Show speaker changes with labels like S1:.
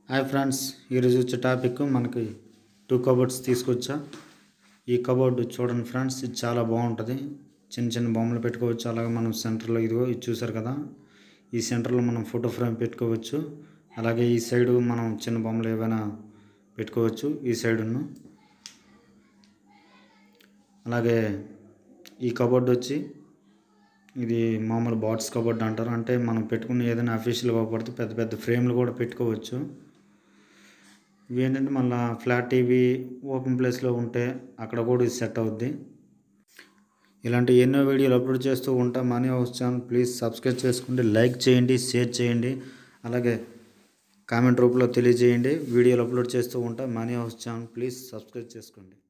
S1: hi friends ఈరోజు వచ్చే topic మనకి టూ కబోర్డ్స్ తీసుకొచ్చా ఈ కబోర్డ్ చూడండి ఫ్రెండ్స్ ఇది చాలా బాగుంటుంది చిన్న చిన్న బొమ్మలు పెట్టుకోవచ్చు అలాగే మనం సెంటర్లో ఇదిగో ఇది చూసారు కదా ఈ సెంటర్లో మనం ఫోటో ఫ్రేమ్ పెట్టుకోవచ్చు అలాగే ఈ సైడ్ మనం చిన్న బొమ్మలు ఏవైనా పెట్టుకోవచ్చు ఈ సైడును అలాగే ఈ కబోర్డ్ వచ్చి ఇది మామూలు బాట్స్ కబోర్డ్ అంటారు అంటే మనం పెట్టుకున్న ఏదైనా అఫీషియల్ కాకపోతే పెద్ద పెద్ద ఫ్రేమ్లు కూడా పెట్టుకోవచ్చు ఇవి ఏంటంటే మళ్ళీ ఫ్లాట్ టీవీ ఓపెన్ ప్లేస్లో ఉంటే అక్కడ కూడా ఇది సెట్ అవుద్ది ఇలాంటి ఎన్నో వీడియోలు అప్లోడ్ చేస్తూ ఉంటాం money house channel please subscribe చేసుకోండి లైక్ చేయండి షేర్ చేయండి అలాగే కామెంట్ రూపంలో తెలియజేయండి వీడియోలు అప్లోడ్ చేస్తూ ఉంటాం money house channel please subscribe చేసుకోండి